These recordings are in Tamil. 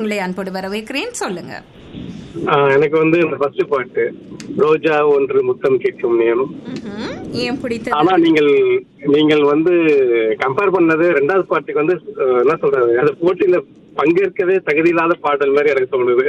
உங்களை அன்போடு வரவேற்கிறேன் சொல்லுங்க ஆஹ் எனக்கு வந்து இந்த ஃபர்ஸ்ட் பாட்டு ரோஜா ஒன்று முத்தம் கேட்கும் நேரம் ம்ஹும். ஏன் பிடித்தது ஆனா நீங்கள் நீங்கள் வந்து கம்பேர் பண்ணது ரெண்டாவது பாட்டுக்கு வந்து அஹ், என்ன சொல்றது அது போட்டியில பங்கேற்கவே தகுதி இல்லாத பாடல் மாதிரி எனக்கு தோணுது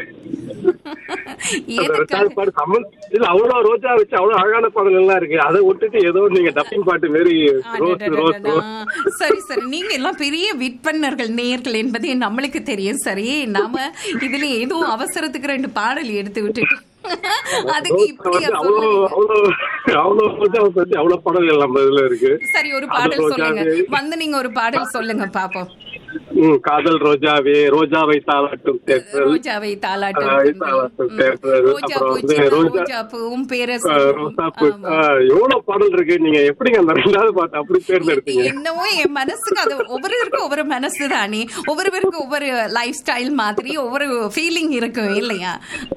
அந்த எதுக்காக ரெண்டாவது பாட்டு சம்மன் இல்ல அவ்வளவு ரோஜா வச்சு அவ்வளவு அழகான பாடல் எல்லாம் இருக்கு அதை விட்டுட்டு ஏதோ நீங்க டப்பிங் பாட்டு மாரி ரோஸ் ரோஸ் அடடடடா. ரோஸ் சரி சரி நீங்க எல்லாம் பெரிய விற்பனர்கள் நேர்கள் என்பது நம்மளுக்கு தெரியும் சரி நாம இதுல ஏதோ அவசரத்துக்கு ரெண்டு பாடல் எடுத்து விட்டுட்டு அதுக்கு ரோஸ் இப்படியா வந்து அவ்வளவு சொல்லுங்க அவ்வளவு அவ்வளவு ரோஜா பத்தி அவ்வளவு பாடல்கள் நம்ம இதுல இருக்கு சரி ஒரு அது பாடல் ரோஜாவே. சொல்லுங்க வந்து நீங்க ஒரு பாடல் சொல்லுங்க பாப்போம் ம், காதல் ரோஜாவே ரோஜாவை தாளாட்டும் தேற்றல் ரோஜாவை தாளாட்டும் ஆஹ் தாளாட்டும் தேற்றல் ரோஜா அப்புறம் வந்து பூச்சி ரோஜா ரோஜா பூவும் ஆஹ் பேரரசும் ரோசா பூ ஆமா. ஆஹ் எவ்வளவு பாடல் இருக்கு நீங்க எப்படிங்க அந்த ரெண்டாவது பாட்டு அப்படி தேர்ந்தெடுத்தீங்க என்னவோ என் மனசுக்கு அது ஒவ்வொருவருக்கும் ஒவ்வொரு மனசு தானே ஒவ்வொருவருக்கும் ஒவ்வொரு லைஃப் ஸ்டைல் மாதிரி ஒவ்வொரு ஃபீலிங் இருக்கும் இல்லையா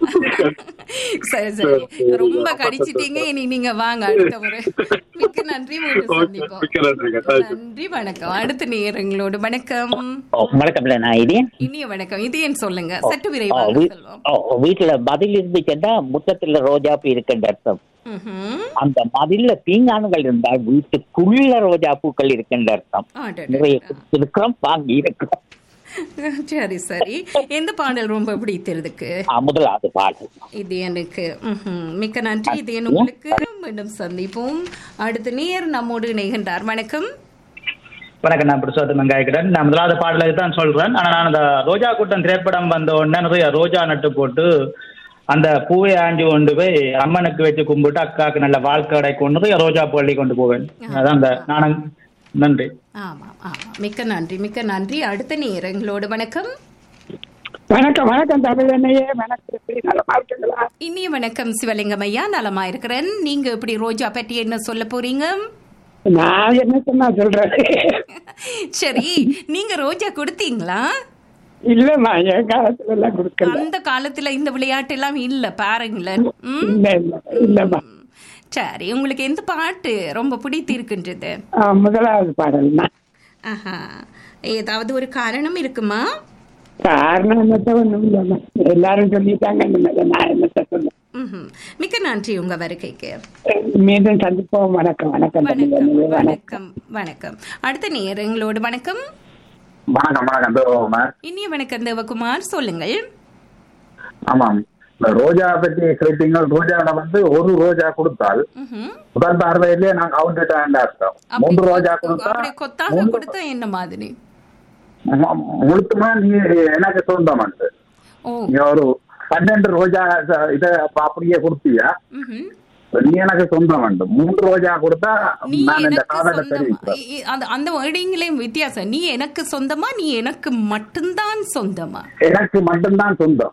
சரி சரி ரொம்ப கடிச்சிட்டீங்க இனி நீங்க வாங்க அடுத்த முறை மிக்க நன்றி மீண்டும் ஓகே சந்திப்போம் மிக்க நன்றிங்க தேங்க்யூ நன்றி வணக்கம் அடுத்த நேரங்களோடு வணக்கம் ஓ, வணக்கம் இல்ல நான் இது இனிய வணக்கம் இது ஏன் சொல்லுங்க சற்று ஓ, விரைவாக வீ- செல்வோம் ஓ, வீட்டுல பதில் இருந்துச்சுன்னா முத்தத்துல ரோஜாப்பூ இருக்குன்ற அர்த்தம் ம்ஹும். அந்த மதில்ல பீங்கானுகள் இருந்தால் வீட்டுக்குள்ள ரோஜா பூக்கள் இருக்குன்ற அர்த்தம் அடடடா. நிறைய இருக்கிறோம் வாங்கி இருக்கிறோம் சரி சரி எந்த பாடல் ரொம்ப பிடித்திருக்கு ஆ, முதலாவது பாடல் இது எனக்கு ம்ஹும். மிக்க நன்றி இது என் உங்களுக்கு மீண்டும் சந்திப்போம் அடுத்த நேர் நம்மோடு இணைகின்றார் வணக்கம் வணக்கம் நான் புருஷோத்தமன் காய்க்கிறேன் நான் முதலாவது பாடலுக்கு தான் சொல்றேன் ஆனா நான் அந்த ரோஜா கூட்டம் திரைப்படம் வந்த உடனே நிறைய ரோஜா நட்டு போட்டு அந்த பூவை ஆண்டி கொண்டு போய் அம்மனுக்கு வச்சு கும்பிட்டு அக்காவுக்கு நல்ல வாழ்க்கை கடை கொண்டு போய் ரோஜா பள்ளி கொண்டு போவேன் அதான் அந்த நானும் நன்றி ஆமாம் ஆமாம் மிக்க நன்றி மிக்க நன்றி அடுத்த நேர் எங்களோடு வணக்கம் வணக்கம் வணக்கம் தமிழ் என்னையே வணக்கம் எப்படி நலமா இருக்குங்களா இனிய வணக்கம் சிவலிங்கம் ஐயா நலமா இருக்கிறேன் நீங்க எப்படி ரோஜா பற்றி என்ன சொல்ல போறீங்க நான் என்ன சொன்னா சொல்றேன் சரி நீங்க ரோஜா கொடுத்தீங்களா இல்லம்மா என் காலத்துல எல்லாம் கொடுக்கல அந்த காலத்துல இந்த விளையாட்டு எல்லாம் இல்ல பாருங்களேன் ம்? இல்ல இல்ல இல்லம்மா சரி உங்களுக்கு எந்த பாட்டு ரொம்ப பிடித்து இருக்கின்றது ஆ, முதலாவது பாடல் தான் ஆஹா ஏதாவது ஒரு காரணம் இருக்குமா காரணம் என்னத்த ஒண்ணும் இல்லம்மா எல்லாரும் சொல்லிட்டாங்க இனிமேல் நான் என்னத்த சொல்ல ம்ஹும். மிக்க நன்றி உங்க வருகைக்கு மீண்டும் சந்திப்போம் வணக்கம் வணக்கம் தமிழ் வணக்கம் என்னையே வணக்கம் வணக்கம் வணக்கம் அடுத்த நேர் எங்களோடு வணக்கம் வணக்கம் வணக்கம் தேவகுமார் இனிய வணக்கம் தேவகுமார் சொல்லுங்கள் ஆமாம் இந்த ரோஜா பத்தி கேட்டீங்க ரோஜாவில வந்து ஒரு ரோஜா கொடுத்தால் ம்ஹும். முதல் பார்வையிலேயே நாங்க கவுண்டர் அர்த்தம் அப்படி மூன்று ரோஜா கொத்து- கொடுத்தா அப்படி கொத்தாக மூன்று- கொடுத்தா என்ன மாதிரி மு- முழுத்துமா நீ எனக்கு சொந்தம் ஓ நீ ஒரு பன்னெண்டு ரோஜா ச- இத அப்படியே கொடுத்தியா ம்ஹும். நீ எனக்கு சொந்தம் வேண்டும் மூன்று ரோஜா கொடுத்தா நீ நான் இந்த எனக்கு காதலை சொந்தமா தெரிவிப்பேன் இ- இ- அந்த அந்த வேர்டிங்லயும் வித்தியாசம் நீ எனக்கு சொந்தமா நீ எனக்கு மட்டும்தான் சொந்தமா எனக்கு மட்டும்தான் சொந்தம்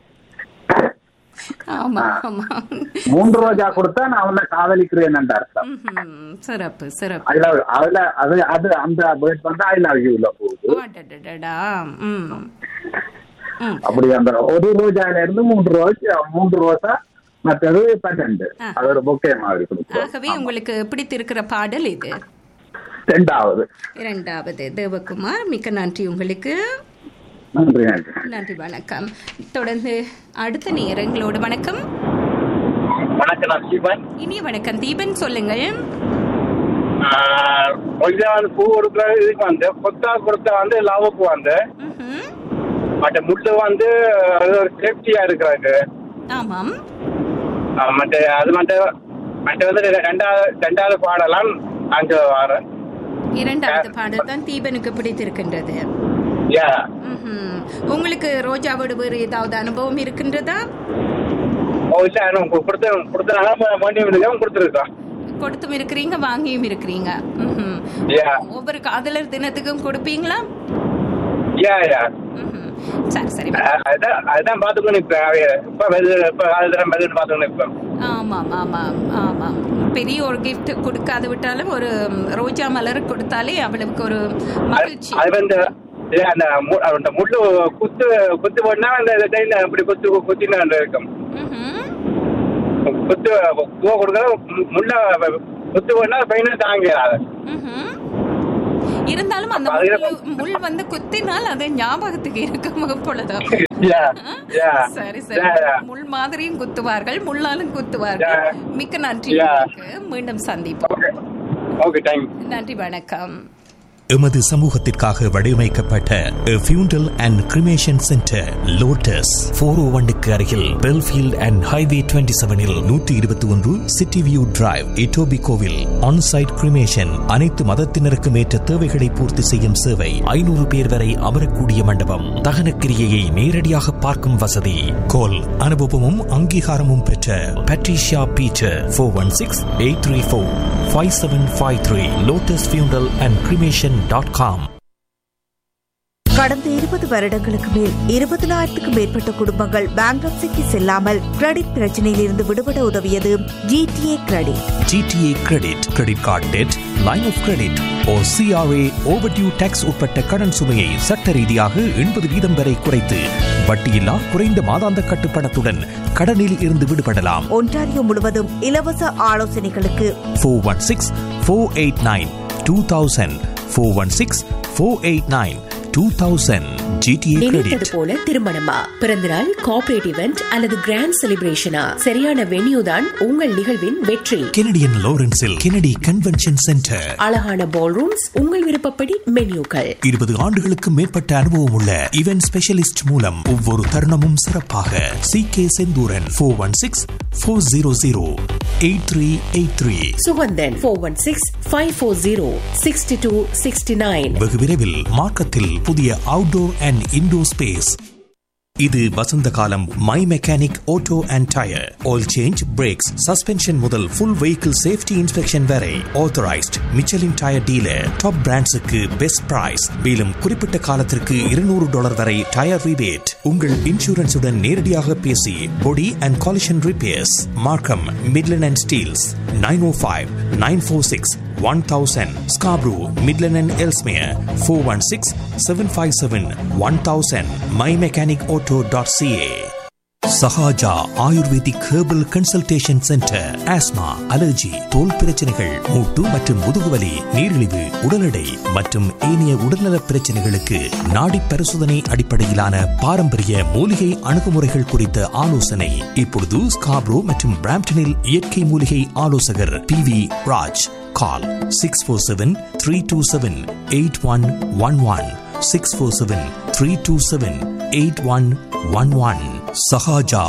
ஆமா ஆமா மூன்று ரோஜா கொடுத்தா நான் அவனை காதலிக்கிறேன் என்ற அர்த்தம் ம்ஹும். சிறப்பு சிறப்பு ஐ லவ் அதுல அது அது அந்த வேர்ட் வந்து ஐ லவ் யூல போகுது அடடடடா. ம் ம் அப்படி அந்த ஒரு ரோஜால இருந்து மூன்று ரோஜா மூன்று ரோசா மற்றது பன்னெண்டு ஆ. அது ஒரு பொக்கே மாதிரி கொடுக்கும் ஆகவே உங்களுக்கு பிடித்திருக்கிற பாடல் இது ரெண்டாவது இரண்டாவது தேவகுமார் மிக்க நன்றி உங்களுக்கு நன்றி நன்றி நன்றி வணக்கம் தொடர்ந்து அடுத்த நேரங்களோடு வணக்கம் வணக்கம் நான் சிவன் இனிய வணக்கம் தீபன் சொல்லுங்கள் ரோஜா வந்து பூ கொடுக்குற இதுக்கு வந்து கொத்தா கொடுத்த வந்து லாவுக்கு வந்து ம்ஹும். மற்ற முள்ளு வந்து அது ஒரு சேஃப்டியா இருக்கிறாங்க ஆமாம் மற்ற அது மட்டும் மற்ற வந்து ரெண்டாவது ரெண்டாவது பாடலாம் அங்க வரேன் இரண்டாவது பாடல் தான் தீபனுக்கு பிடித்திருக்கின்றது யா ம்ஹும். உங்களுக்கு ரோஜாவோடு வேறு ஏதாவது அனுபவம் இருக்கின்றதா ஓ இல்ல நான் கொடுத்த கொடுத்தனால வேண்டிய கொடுத்துருக்கோம் கொடுத்தும் இருக்கிறீங்க வாங்கியும் இருக்கிறீங்க ம்ஹும். யா ஒவ்வொரு காதலர் தினத்துக்கும் கொடுப்பீங்களா யா யா ம்ஹும். சரி சரி அதான் அதான் பாத்துக்கணும் நிற்பேன் இப்ப வெது இப்ப அதுதான் வெது பாத்துக்கணும் நிற்பேன் ஆமாம் ஆமாம் ஆமாம் பெரிய ஒரு gift கொடுக்காது விட்டாலும் ஒரு ம், ரோஜா மலர் கொடுத்தாலே அவளுக்கு ஒரு மகிழ்ச்சி அது வந்து இல்ல, அந்த மு- அந்த முள்ளு குத்து குத்து போனா அந்த டைம்ல அப்படி குத்து குத்தின்னு இருக்கும் ம்ஹும். குத்து பூ கொடுக்கற முள்ள குத்து போனா பையனை தாங்கிறாது ம்ஹும். இருந்தாலும் அந்த அப்ப அதுல- முள் முள் வந்து குத்தினால் அது ஞாபகத்துக்கு இருக்கும் பொழுது Yeah, yeah, சரி சரி yeah, yeah. முள் மாதிரியும் குத்துவார்கள் முள்ளாலும் குத்துவார்கள் Yeah. மிக்க நன்றி Yeah. உங்களுக்கு. மீண்டும் சந்திப்போம் Okay. Okay, thanks. நன்றி வணக்கம் எமது சமூகத்திற்காக வடிவமைக்கப்பட்ட funeral and cremation centre Lotus four O ஒன்னுக்கு அருகில் பெல்ஃபீல்ட் அண்ட் ஹைவே டுவெண்ட்டி செவனில் நூற்றி இருபத்தி ஒன்று சிட்டி வியூ டிரைவ் இட்டோபி கோவில் ஆன்சைட் கிரிமேஷன் அனைத்து மதத்தினருக்கும் ஏற்ற தேவைகளை பூர்த்தி செய்யும் சேவை ஐநூறு பேர் வரை அமரக்கூடிய மண்டபம் தகன கிரியையை நேரடியாக பார்க்கும் வசதி கோல் அனுபவமும் அங்கீகாரமும் பெற்ற Patricia Peter four one six eight three four five seven five three Lotus funeral and cremation dot com கடந்த இருபது வருடங்களுக்கு மேல் இருபதனாயிரத்துக்கும் மேற்பட்ட குடும்பங்கள் பேங்க்ரப்சிக்கு செல்லாமல் கிரெடிட் பிரச்சனையில் இருந்து விடுபட உதவியது GTA credit GTA credit credit card debt line of credit ஓ சிஆர்ஏ ஓவர்டியூ டேக்ஸ் உட்பட்ட கடன் சுமையை சட்ட ரீதியாக எண்பது வீதம் வரை குறைத்து வட்டியில்லா குறைந்த மாதாந்த கட்டுப்பணத்துடன் கடனில் இருந்து விடுபடலாம் ஒன்டாரியோ முழுவதும் இலவச ஆலோசனைகளுக்கு four one six four eight nine two thousand four one six four eight nine two thousand GTA நினைத்தது கிரெடிட் போல திருமணமா பிறந்தநாள் கார்ப்பரேட் இவெண்ட் அல்லது கிராண்ட் செலிப்ரேஷனா சரியான வென்யூ தான் உங்கள் நிகழ்வின் வெற்றி கெனடியன் லோரன்ஸில் கெனடி கன்வென்ஷன் சென்டர் அழகான பால் ரூம்ஸ் உங்கள் விருப்பப்படி மென்யூக்கள் இருபது ஆண்டுகளுக்கு மேற்பட்ட அனுபவம் உள்ள இவென்ட் ஸ்பெஷலிஸ்ட் மூலம் ஒவ்வொரு தருணமும் சிறப்பாக C K Senthooran four one six four zero zero eight three eight three Suganthan four one six five four zero sixty two sixty nine வெகு விரைவில் மார்க்கத்தில் புதிய அவுட்டோர் அண்ட் இன்டோர் ஸ்பேஸ் இது வசந்த காலம் my mechanic auto and tyre oil change brakes suspension முதல் ஃபுல் வெஹிக்கிள் சேஃப்டி இன்ஸ்பெக்ஷன் வரை authorised Michelin tyre dealer top பிராண்ட்ஸுக்கு பெஸ்ட் பிரைஸ் மேலும் குறிப்பிட்ட காலத்திற்கு இருநூறு டாலர் வரை டயர் ரிபேட் உங்கள் இன்சூரன்ஸுடன் நேரடியாக பேசி body and collision repairs Markham Midland and Steeles nine O five nine four six one thousand Scarborough Midland and Ellesmere four one six seven five seven one thousand my mechanic auto dot CA Sahaja ayurvedic herbal consultation centre asthma allergy தோல் பிரச்சனைகள் மூட்டு மற்றும் முதுகுவலி நீரிழிவு உடல் எடை மற்றும் ஏனைய உடல்நல பிரச்சனைகளுக்கு நாடி பரிசோதனை அடிப்படையிலான பாரம்பரிய மூலிகை அணுகுமுறைகள் குறித்த ஆலோசனை இப்பொழுது ஸ்காப்ரோ மற்றும் பிராம்டனில் இயற்கை மூலிகை ஆலோசகர் P V Raj call six four seven three two seven eight one one one six four seven three two seven eight one one one Sahaja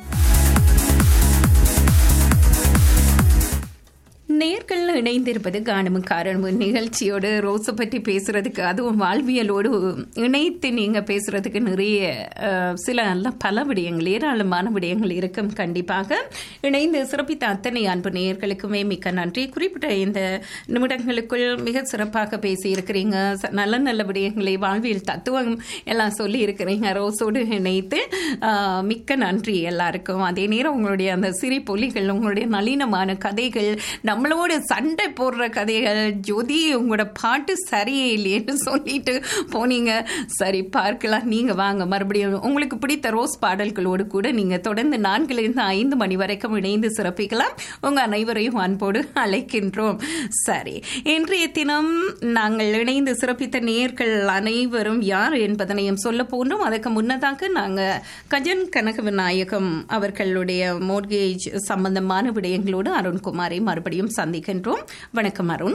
நேர்கள் இணைந்திருப்பது காணமும் காரணமும் நிகழ்ச்சியோடு ரோஸை பற்றி பேசுறதுக்கு அதுவும் வாழ்வியலோடு இணைத்து நீங்க பேசுறதுக்கு நிறைய அஹ், சில நல்ல பல விடயங்கள் ஏராளமான விடயங்கள் இருக்கும் கண்டிப்பாக இணைந்து சிறப்பித்த அத்தனை அன்பு நேயர்களுக்குமே மிக்க நன்றி குறிப்பிட்ட இந்த நிமிடங்களுக்குள் மிக சிறப்பாக பேசியிருக்கிறீங்க ச- நல்ல நல்ல விடயங்களை வாழ்வியல் தத்துவம் எல்லாம் சொல்லி இருக்கிறீங்க ரோஸோடு இணைத்து அஹ், மிக்க நன்றி எல்லாருக்கும் அதே நேரம் உங்களுடைய அந்த சிரிப்பொலிகள் உங்களுடைய நளினமான கதைகள் நம்மளோட சண்டை போடுற கதைகள் ஜோதி உங்களோட பாட்டு சரியே இல்லையேன்னு சொல்லிட்டு போனீங்க சரி பார்க்கலாம் நீங்க வாங்க மறுபடியும் உங்களுக்கு பிடித்த ரோஸ் பாடல்களோடு கூட நீங்க தொடர்ந்து நான்கிலிருந்து ஐந்து மணி வரைக்கும் இணைந்து சிறப்பிக்கலாம் உங்க அனைவரையும் அன்போடு அழைக்கின்றோம் சரி இன்றைய தினம் நாங்கள் இணைந்து சிறப்பித்த நேர்கள் அனைவரும் யார் என்பதனையும் சொல்ல போன்றோம் அதுக்கு முன்னதாக நாங்க கஜன் கனக விநாயகம் அவர்களுடைய மோர்கேஜ் சம்பந்தமான விடயங்களோடு அருண்குமாரை மறுபடியும் சந்திக்கின்றோம் வணக்கம் அருண்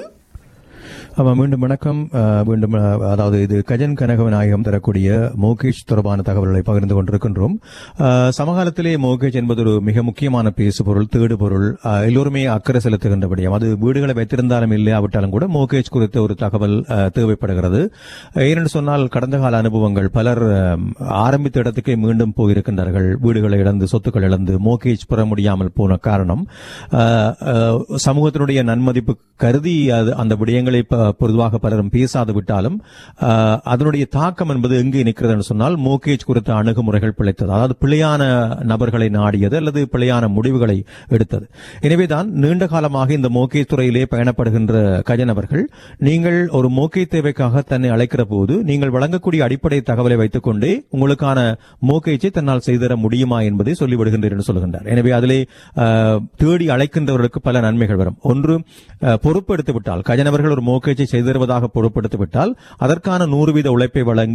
ஆமாம் மீண்டும் வணக்கம் அஹ், மீண்டும் அஹ், அதாவது இது கஜன் கனகவிநாயகம் தரக்கூடிய மோகேஷ் தொடர்பான தகவல்களை பகிர்ந்து கொண்டிருக்கின்றோம் அஹ், சமகாலத்திலே மோகேஷ் என்பது ஒரு மிக முக்கியமான பேசு பொருள் தேடு பொருள் அஹ், எல்லோருமே அக்கறை செலுத்துகின்ற விடயம் அது வீடுகளை வைத்திருந்தாலும் இல்லையாவிட்டாலும் கூட மோகேஷ் குறித்த ஒரு தகவல் அஹ், தேவைப்படுகிறது ஏனென்று சொன்னால் கடந்த கால அனுபவங்கள் பலர் அஹ், ஆரம்பித்த இடத்துக்கே மீண்டும் போயிருக்கின்றார்கள் வீடுகளை இழந்து சொத்துக்கள் இழந்து மோகேஜ் பெற முடியாமல் போன காரணம் அஹ், அஹ், சமூகத்தினுடைய நன்மதிப்பு கருதி அது அந்த விடயங்களை ப- பொதுவாக பலரும் பேசாது விட்டாலும் அஹ், அதனுடைய தாக்கம் என்பது எங்கே நிற்கிறது என்று சொன்னால் மோகேஜ் குறித்த அணுகுமுறைகள் பிழைத்தது அதாவது பிழையான நபர்களை நாடியது அல்லது பிழையான முடிவுகளை எடுத்தது எனவேதான் நீண்ட காலமாக இந்த மோகேஜ் துறையிலே பயணப்படுகின்ற கஜனவர்கள் நீங்கள் ஒரு மோகேஜ் தேவைக்காக தன்னை அழைக்கிற போது நீங்கள் வழங்கக்கூடிய அடிப்படை தகவலை வைத்துக் கொண்டே உங்களுக்கான மோகேஜை தன்னால் செய்தர முடியுமா என்பதை சொல்லிவிடுகின்றேன் என்று சொல்கின்றார் எனவே அதிலே அஹ், தேடி அழைக்கின்றவர்களுக்கு பல நன்மைகள் வரும் ஒன்று அஹ், பொறுப்பெடுத்து விட்டால் கஜனவர்கள் ஒரு மோகேஜை செய்து தருவதாக பொறுப்பெடுத்து விட்டால் அதற்கான நூறு வீத உழைப்பை வழங்கி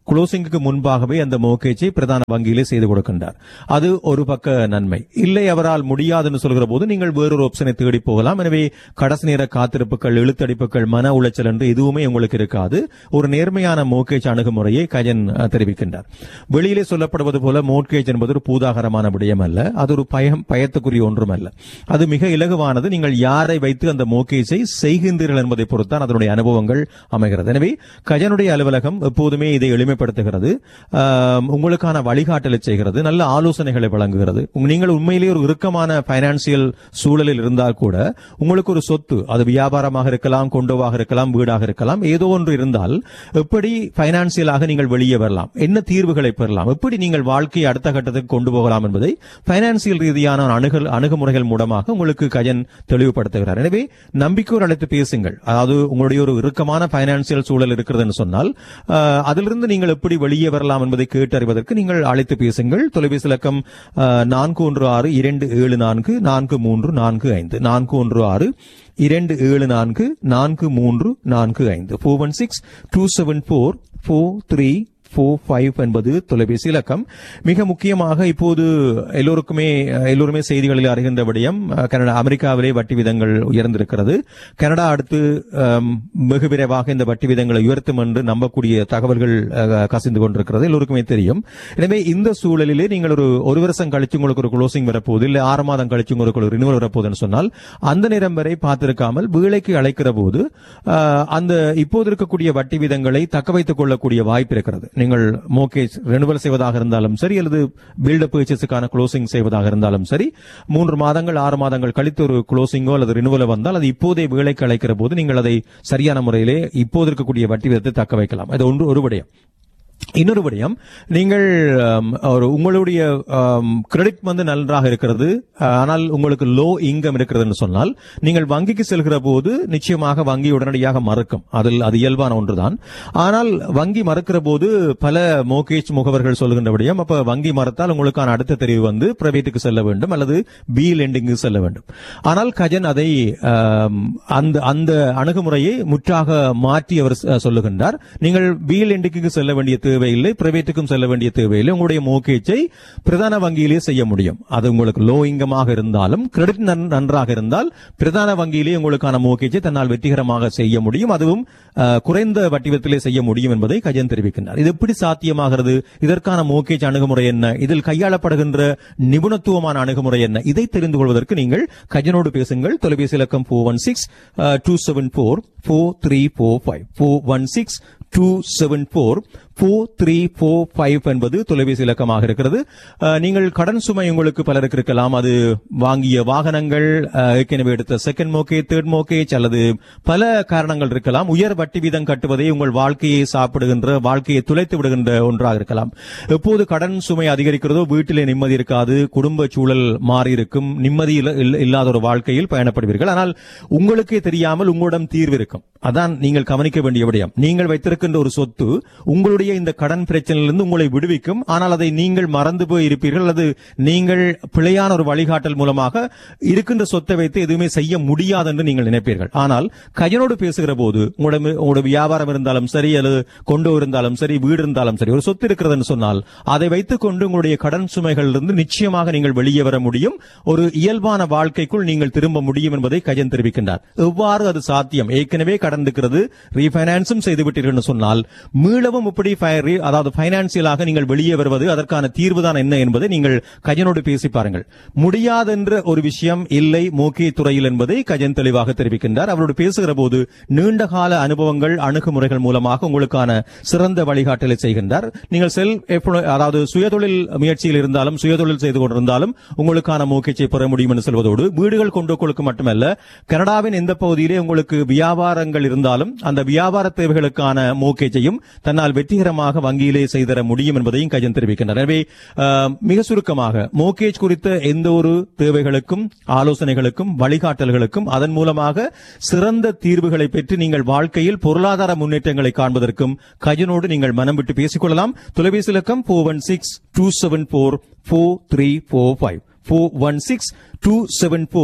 குளோசிங்குக்கு முன்பாகவே அந்த மோகேஜை பிரதான வங்கியிலே செய்து கொடுக்கின்றார் அது ஒரு பக்க நன்மை இல்லை அவரால் முடியாதுன்னு சொல்கிற போது நீங்கள் வேறொரு ஆப்ஷனை தேடி போகலாம் எனவே கடைசி நேர காத்திருப்புகள் இழுத்தடிப்புகள் மன உளைச்சல் என்று எதுவுமே உங்களுக்கு இருக்காது ஒரு நேர்மையான மோகேஜ் அணுகுமுறையை கஜன் அஹ், தெரிவிக்கின்றார் வெளியிலே சொல்லப்படுவது போல மோட்கேஜ் என்பது ஒரு பூதாகரமான விடயம் அல்ல அது ஒரு பயம் பயத்துக்குரிய ஒன்றும் அல்ல அது மிக இலகுவானது நீங்கள் யாரை வைத்து அந்த மோகேஜை செய்கின்றீர்கள் என்பதை பொறுத்தான் அதனுடைய அனுபவங்கள் அமைகிறது எனவே கஜனுடைய அலுவலகம் எப்போதுமே இதை எளிமைப்படுத்துகிறது ஆம், உங்களுக்கான வழிகாட்டலை செய்கிறது நல்ல ஆலோசனைகளை வழங்குகிறது உங்க- நீங்கள் உண்மையிலேயே ஒரு இறுக்கமான பைனான்சியல் சூழலில் இருந்தால் கூட உங்களுக்கு ஒரு சொத்து அது வியாபாரமாக இருக்கலாம் கொண்டோவாக இருக்கலாம் வீடாக இருக்கலாம் ஏதோ ஒன்று இருந்தால் எப்படி பைனான்சியலாக நீங்கள் வெளியே வரலாம் என்ன தீர்வுகளை பெறலாம் எப்படி நீங்கள் வாழ்க்கையை அடுத்த கட்டத்துக்கு கொண்டு போகலாம் என்பதை பைனான்சியல் ரீதியான அணுகல் அணுகுமுறைகள் மூலமாக உங்களுக்கு கஜன் தெளிவுபடுத்துகிறார் எனவே நம்பிக்கையோடு அழைத்து பேசுங்கள் அதாவது உங்களுடைய ஒரு இறுக்கமான பைனான்சியல் சூழல் இருக்கிறதுன்னு சொன்னால் ஆஹ், அதிலிருந்து நீங்கள் எப்படி வெளியே வரலாம் என்பதை கேட்டறிவதற்கு நீங்கள் அழைத்து பேசுங்கள் தொலைபேசி இலக்கம் ஆஹ், நான்கு ஒன்று ஆறு இரண்டு ஏழு நான்கு நான்கு மூன்று நான்கு ஐந்து நான்கு ஒன்று ஆறு இரண்டு ஏழு நான்கு நான்கு மூன்று நான்கு ஐந்து four one six two seven four four three four five என்பது தொலைபேசி இலக்கம் மிக முக்கியமாக இப்போது எல்லோருக்குமே அஹ், எல்லோருமே செய்திகளில் அறிகின்ற விடயம் அஹ், கனடா அமெரிக்காவிலே வட்டி விதங்கள் உயர்ந்திருக்கிறது கனடா அடுத்து அம், வெகு விரைவாக இந்த வட்டி விதங்களை உயர்த்தும் என்று நம்பக்கூடிய தகவல்கள் அஹ், கசிந்து கொண்டிருக்கிறது எல்லோருக்குமே தெரியும் எனவே இந்த சூழலிலே நீங்கள் ஒரு ஒரு வருஷம் கழிச்சு உங்களுக்கு ஒரு க்ளோசிங் வரப்போகுது இல்லை ஆறு மாதம் கழிச்சு உங்களுக்கு ஒரு ரினிவல் வரப்போகுதுன்னு சொன்னால் அந்த நேரம் வரை பார்த்திருக்காமல் வேலைக்கு அழைக்கிற போது அஹ், அந்த இப்போது இருக்கக்கூடிய வட்டி விதங்களை தக்க வைத்துக் கொள்ளக்கூடிய வாய்ப்பு இருக்கிறது நீங்கள் மோகேஜ் ரெனுவல் செய்வதாக இருந்தாலும் சரி அல்லது பில்டப் பர்ச்சேஸுக்கான க்ளோசிங் செய்வதாக இருந்தாலும் சரி மூன்று மாதங்கள் ஆறு மாதங்கள் கழித்து ஒரு க்ளோசிங்கோ அல்லது ரினுவலோ வந்தால் அது இப்போதே வேலைக்கு அழைக்கிற போது நீங்கள் அதை சரியான முறையிலே இப்போது இருக்கக்கூடிய வட்டி விதத்தை தக்க வைக்கலாம் அது ஒன்று ஒரு விடயம் இன்னொரு விடயம் நீங்கள் ஆம், ஒரு உங்களுடைய கிரெடிட் வந்து நன்றாக இருக்கிறது ஆனால் உங்களுக்கு லோ இன்கம் இருக்கிறதுன்னு சொன்னால் நீங்கள் வங்கிக்கு செல்கிற போது நிச்சயமாக வங்கி உடனடியாக மறுக்கும் அதில் அது இயல்பான ஒன்றுதான் ஆனால் வங்கி மறுக்கிற போது பல மோகேஜ் முகவர்கள் சொல்கின்ற விடயம் அப்ப வங்கி மறுத்தால் உங்களுக்கான அடுத்த தெரிவு வந்து பிரைவேட்டுக்கு செல்ல வேண்டும் அல்லது பி லெண்டிங்கு செல்ல வேண்டும் ஆனால் கஜன் அதை ஆம், அந்த அந்த அணுகுமுறையை முற்றாக மாற்றி அவர் ச- சொல்லுகின்றார் நீங்கள் பி லெண்டிங்கு செல்ல வேண்டிய தேவையில்லை பிரைவேட்டுக்கும் செல்ல வேண்டிய தேவையில்லை உங்களுடைய மோகேஜை பிரதான வங்கியிலே செய்ய முடியும் அது உங்களுக்கு லோ இங்கமாக இருந்தாலும் கிரெடிட் நன்றாக இருந்தால் பிரதான வங்கியிலே உங்களுக்கான மோகேஜை தன்னால் வெற்றிகரமாக செய்ய முடியும் அதுவும் அஹ், குறைந்த வட்டிவத்திலே செய்ய முடியும் என்பதை கஜன் தெரிவிக்கின்றார் இது எப்படி சாத்தியமாகிறது இதற்கான மோகேஜ் அணுகுமுறை என்ன இதில் கையாளப்படுகின்ற நிபுணத்துவமான அணுகுமுறை என்ன இதை தெரிந்து கொள்வதற்கு நீங்கள் கஜனோடு பேசுங்கள் தொலைபேசி இலக்கம் four one six two seven four four three four five four one six two seven four four three four five என்பது தொலைபேசி இலக்கமாக இருக்கிறது அஹ், நீங்கள் கடன் சுமை உங்களுக்கு பலருக்கு இருக்கலாம் அது வாங்கிய வாகனங்கள் அஹ், ஏற்கனவே எடுத்த செகண்ட் மோகேஜ் தேர்ட் மோகேஜ் அல்லது பல காரணங்கள் இருக்கலாம் உயர் வட்டி வீதம் கட்டுவதே உங்கள் வாழ்க்கையை சாப்பிடுகின்ற வாழ்க்கையை துளைத்து விடுகின்ற ஒன்றாக இருக்கலாம் எப்போது கடன் சுமை அதிகரிக்கிறதோ வீட்டிலே நிம்மதி இருக்காது குடும்ப சூழல் மாறி இருக்கும் நிம்மதி இல்ல- இல்ல- இல்லாத ஒரு வாழ்க்கையில் பயணப்படுவீர்கள் ஆனால் உங்களுக்கே தெரியாமல் உங்களிடம் தீர்வு இருக்கும் அதான் நீங்கள் கவனிக்க வேண்டிய விடயம் நீங்கள் வைத்திருக்கின்ற ஒரு சொத்து உங்களுடைய இந்த கடன் பிரச்சனையிலிருந்து உங்களை விடுவிக்கும் ஆனால் அதை நீங்கள் மறந்து போய் இருப்பீர்கள் அல்லது நீங்கள் பிழையான ஒரு வழிகாட்டல் மூலமாக இருக்கின்ற சொத்தை வைத்து எதுவுமே செய்ய முடியாது என்று நீங்கள் நினைப்பீர்கள் ஆனால் கஜனோடு பேசுகிற போது உங்களோட உங்களோட வியாபாரம் இருந்தாலும் சரி அல்லது கொண்டு இருந்தாலும் சரி வீடு இருந்தாலும் சரி ஒரு சொத்து இருக்கிறதுன்னு சொன்னால் அதை வைத்துக் கொண்டு உங்களுடைய கடன் சுமைகளிலிருந்து நிச்சயமாக நீங்கள் வெளியே வர முடியும் ஒரு இயல்பான வாழ்க்கைக்குள் நீங்கள் திரும்ப முடியும் என்பதை கஜன் தெரிவிக்கின்றார் எவ்வாறு அது சாத்தியம் ஏற்கனவே கடன் இருக்கிறது ரீபைனான்ஸும் செய்து விட்டீர்கள் சொன்னால் மீளவும் இப்படி fi- re- அதாவது பைனான்சியலாக நீங்கள் வெளியே வருவது அதற்கான தீர்வுதான் என்ன என்பதை நீங்கள் கஜனோடு பேசி பாருங்கள் முடியாதென்ற ஒரு விஷயம் இல்லை மோகே துறையில் என்பதை கஜன் தெளிவாக தெரிவிக்கின்றார் அவரோடு பேசுகிற போது நீண்ட கால அனுபவங்கள் அணுகுமுறைகள் மூலமாக உங்களுக்கான சிறந்த வழிகாட்டலை செய்கின்றார் நீங்கள் செல் அதாவது சுயதொழில் முயற்சியில் இருந்தாலும் சுயதொழில் செய்து கொண்டிருந்தாலும் உங்களுக்கான மோகேச்சை பெற முடியும் என்று சொல்வதோடு வீடுகள் கொண்டோர்களுக்கு மட்டுமல்ல கனடாவின் எந்த பகுதியிலே உங்களுக்கு வியாபாரங்கள் இருந்தாலும் அந்த வியாபார தேவைகளுக்கான மோகேஜையும் தன்னால் வெற்றிகரமாக வங்கியிலே செய்தர முடியும் என்பதையும் கஜன் தெரிவிக்கின்றார் எனவே அஹ், மிக சுருக்கமாக மோகேஜ் குறித்த எந்த ஒரு தேவைகளுக்கும் ஆலோசனைகளுக்கும் வழிகாட்டல்களுக்கும் அதன் மூலமாக சிறந்த தீர்வுகளை பெற்று நீங்கள் வாழ்க்கையில் பொருளாதார முன்னேற்றங்களை காண்பதற்கும் கஜனோடு நீங்கள் மனம் விட்டு பேசிக்கொள்ளலாம் தொலைபேசி இலக்கம் four one six two seven four four three four five four one six two seven four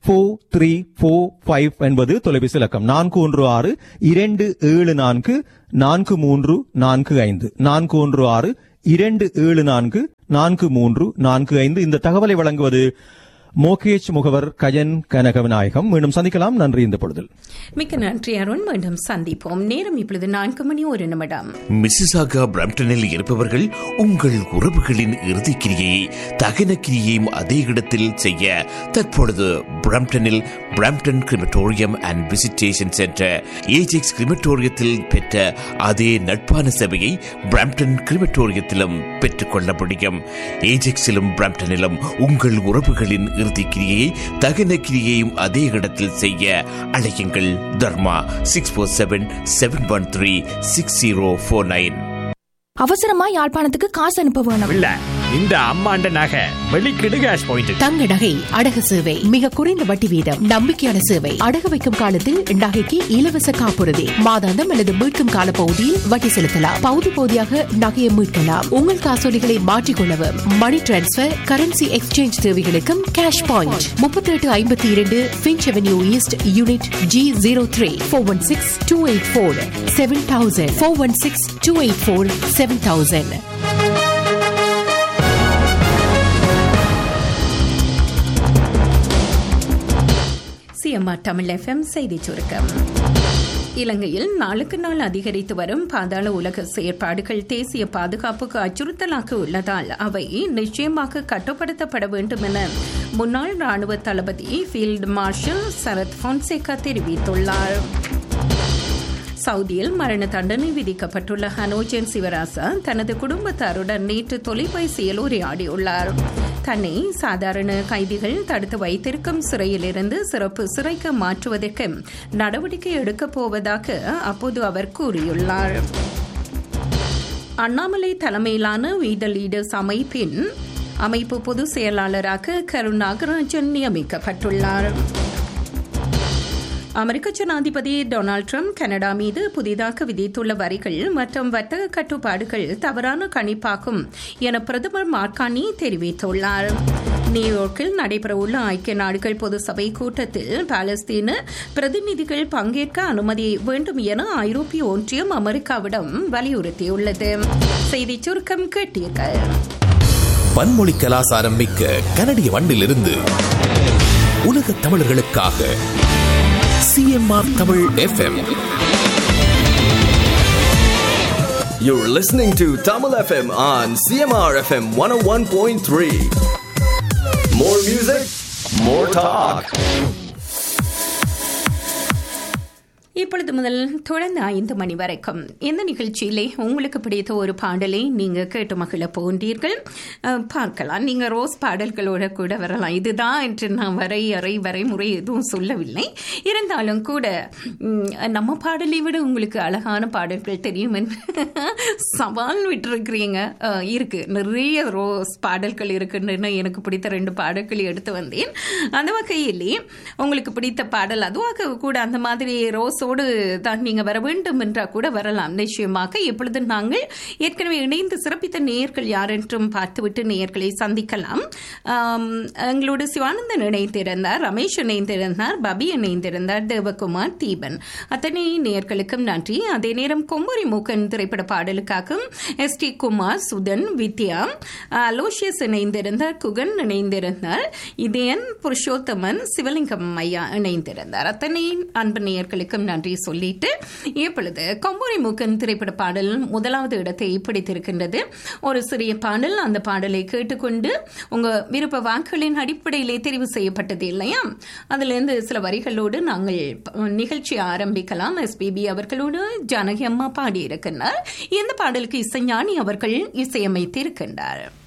four three four five என்பது தொலைபேசி இலக்கம் நான்கு ஒன்று ஆறு இரண்டு ஏழு நான்கு நான்கு மூன்று நான்கு ஐந்து நான்கு ஒன்று ஆறு இரண்டு ஏழு நான்கு நான்கு மூன்று நான்கு ஐந்து இந்த தகவலை வழங்குவது மோகேஷ் முகவர் கஜன் கனகவிநாயகம் மீண்டும் சந்திக்கலாம் நன்றி இந்த பொழுதில் மிக்க நன்றி அருண் மீண்டும் சந்திப்போம் நேரம் இப்பொழுது நான்கு மணி ஒரு நிமிடம் மிசிசாகா பிரம்டனில் இருப்பவர்கள் உங்கள் உறவுகளின் இறுதிக்கிரியை தகன கிரியையும் அதே இடத்தில் செய்ய தற்பொழுது பிரம்டனில் Brampton crematorium and visitation centre Ajax கிரிமட்டோரியத்தில் பெற்ற அதே நட்பான சேவையை பிரம்டன் கிரிமட்டோரியத்திலும் பெற்றுக்கொள்ள முடியும் ஏஜெக்ஸிலும் பிரம்டனிலும் உங்கள் உறவுகளின் இறுதிக்கிரியை தகன கிரியையும் அதே இடத்தில் செய்ய அழையுங்கள் Dharma six four seven seven one three six zero four nine அவசரமா யாழ்ப்பாணத்துக்கு காசு அனுப்ப வேணும் இல்ல இந்த அம்மாண்ட நகை வெளிக்கிடு கேஷ் பாயிண்ட் தங்க நகை அடகு சேவை மிக குறைந்த வட்டி வீதம் நம்பிக்கையான சேவை அடகு வைக்கும் காலத்தில் நகைக்கு இலவச காப்புறுதி மாதாந்தம் அல்லது மீட்கும் கால பகுதியில் வட்டி செலுத்தலாம் பகுதி பகுதியாக நகையை மீட்கலாம் உங்கள் காசோலிகளை மாற்றிக்கொள்ளவும் மணி டிரான்ஸ்பர் கரன்சி எக்ஸ்சேஞ்ச் தேவைகளுக்கும் கேஷ் பாயிண்ட் முப்பத்தி எட்டு ஐம்பத்தி இரண்டு Finch avenue east unit G zero three four one six two eight four seven thousand four one six two eight four seven thousand CMR Tamil FM செய்தி சுருக்கம் இலங்கையில் நாளுக்கு நாள் அதிகரித்து வரும் பாதாள உலக செயற்பாடுகள் தேசிய பாதுகாப்புக்கு அச்சுறுத்தலாக உள்ளதால் அவை நிச்சயமாக கட்டுப்படுத்தப்பட வேண்டும் என முன்னாள் ராணுவ தளபதி ஃபீல்டு மார்ஷல் சரத் பொன்சேகா தெரிவித்துள்ளார் சவுதியில் மரண தண்டனை விதிக்கப்பட்டுள்ள ஹனோஜன் சிவராசா தனது குடும்பத்தாருடன் நேற்று தொலைபேசியில் உரையாடியுள்ளார் தன்னை சாதாரண கைதிகள் தடுத்து வைத்திருக்கும் சிறையிலிருந்து சிறப்பு சிறைக்கு மாற்றுவதற்கு நடவடிக்கை எடுக்கப் போவதாக அப்போது அவர் கூறியுள்ளார் அண்ணாமலை தலைமையிலான வீத லீடர்ஸ் அமைப்பின் அமைப்பு பொதுச் செயலாளராக கருண் நாகராஜன் நியமிக்கப்பட்டுள்ளார் அமெரிக்க ஜனாதிபதி டொனால்டு ட்ரம்ப் கனடா மீது புதிதாக விதித்துள்ள வரிகள் மற்றும் வர்த்தக கட்டுப்பாடுகள் தவறான கணிப்பாகும் என பிரதமர் மார்கானி தெரிவித்துள்ளார் நியூயார்க்கில் நடைபெறவுள்ள ஐக்கிய நாடுகள் பொது சபை கூட்டத்தில் பாலஸ்தீன பிரதிநிதிகள் பங்கேற்க அனுமதி வேண்டும் என ஐரோப்பிய ஒன்றியம் அமெரிக்காவிடம் வலியுறுத்தியுள்ளது செய்திச் சுருக்கம் கேட்டீர்கள் பன்மொழி கலாசாரம் மிக்க கனடிய மண்ணிலிருந்து உலக தமிழர்களுக்காக CMR Tamil FM You're listening to Tamil FM on CMR FM 101.3. More music, more talk. இப்பொழுது முதல் தொடர்ந்து ஐந்து மணி வரைக்கும் இந்த நிகழ்ச்சியிலே உங்களுக்கு பிடித்த ஒரு பாடலை நீங்க கேட்டு மகிழ போன்றீர்கள் அஹ், பார்க்கலாம் நீங்க ரோஸ் பாடல்களோட கூட வரலாம் இதுதான் என்று நான் வரையறை வரைமுறை எதுவும் சொல்லவில்லை இருந்தாலும் கூட ம், நம்ம பாடலை விட உங்களுக்கு அழகான பாடல்கள் தெரியும் என்று சவால் விட்டுருக்கிறீங்க அஹ், இருக்கு நிறைய ரோஸ் பாடல்கள் இருக்குன்னு எனக்கு பிடித்த ரெண்டு பாடல்கள் எடுத்து வந்தேன் அந்த வகையிலே உங்களுக்கு பிடித்த பாடல் அதுவாக கூட அந்த மாதிரி ரோஸோடு தான் நீங்க வர வேண்டும் என்றால் கூட வரலாம் நிச்சயமாக இப்பொழுது நாங்கள் ஏற்கனவே இணைந்து சிறப்பித்த நேயர்கள் யார் என்றும் பார்த்துவிட்டு நேயர்களை சந்திக்கலாம் ஆம், எங்களோடு சிவானந்தன் இணைந்திருந்தார் ரமேஷ் இணைந்திருந்தார் பபி இணைந்திருந்தார் தேவகுமார் தீபன் அத்தனை நேயர்களுக்கும் நன்றி அதே நேரம் கொம்புரி மூக்கன் திரைப்பட பாடலுக்காகவும் S D Kumar Suthan Vidya Aloysius இணைந்திருந்தார் குகன் இணைந்திருந்தார் இதயன் புருஷோத்தமன் சிவலிங்கம் ஐயா இணைந்திருந்தார் அத்தனை அன்பு நேயர்களுக்கும் நன்றி சொல்லிட்டு இப்பொழுது கொம்புரி மூக்கன் திரைப்பட பாடல் முதலாவது இடத்தை பிடித்திருக்கின்றது ஒரு சிறிய பாடல் அந்த பாடலை கேட்டுக்கொண்டு உங்க விருப்ப வாக்குகளின் அடிப்படையிலே தெரிவு செய்யப்பட்டது இல்லையா அதிலிருந்து சில வரிகளோடு நாங்கள் ப- நிகழ்ச்சி ஆரம்பிக்கலாம் எஸ்பிபி அவர்களோடு ஜானகி அம்மா பாடியிருக்கின்றார் இந்த பாடலுக்கு இசைஞானி அவர்கள் இசையமைத்திருக்கின்றார்